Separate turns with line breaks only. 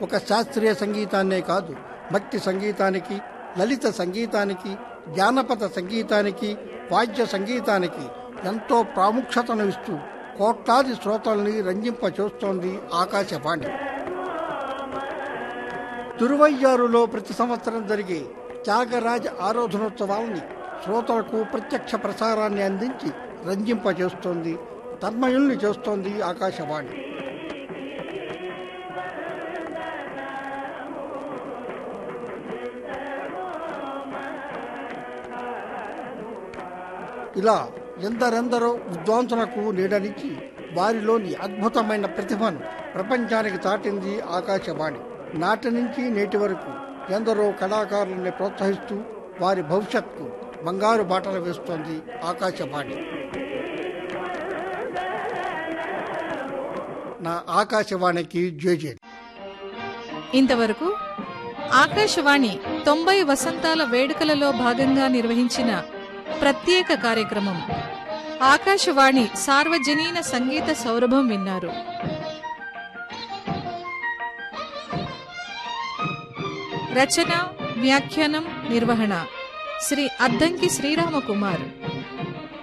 ఒక శాస్త్రీయ సంగీతాన్నే కాదు భక్తి సంగీతానికి లలిత సంగీతానికి జానపద సంగీతానికి వాద్య సంగీతానికి ఎంతో ప్రాముఖ్యతను ఇస్తూ కోట్లాది శ్రోతల్ని రంజింప చూస్తోంది ఆకాశవాణి తిరువయ్యారులో ప్రతి సంవత్సరం జరిగే త్యాగరాజ ఆరాధనోత్సవాల్ని శ్రోతలకు ప్రత్యక్ష ప్రసారాన్ని అందించి రంజింప చేస్తోంది తన్మయుల్ని చేస్తోంది ఆకాశవాణి ఇలా ఎందరెందరో విద్వాంసులకు నీడనిచ్చి వారిలోని అద్భుతమైన ప్రతిభను ప్రపంచానికి చాటింది ఆకాశవాణి నాటి నుంచి నేటి వరకు ఎందరో కళాకారుల్ని ప్రోత్సహిస్తూ వారి భవిష్యత్కు బంగారు బాటలు వేస్తోంది ఆకాశవాణి నా ఆకాశవాణికి జేజే
ఇంతవరకు ఆకాశవాణి తొంభై వసంతాల వేడుకలలో భాగంగా నిర్వహించిన ప్రత్యేక కార్యక్రమం ఆకాశవాణి సార్వజనీన సంగీత సౌరభం విన్నారు రచన వ్యాఖ్యానం నిర్వహణ శ్రీ అద్దంకి శ్రీరామకుమార్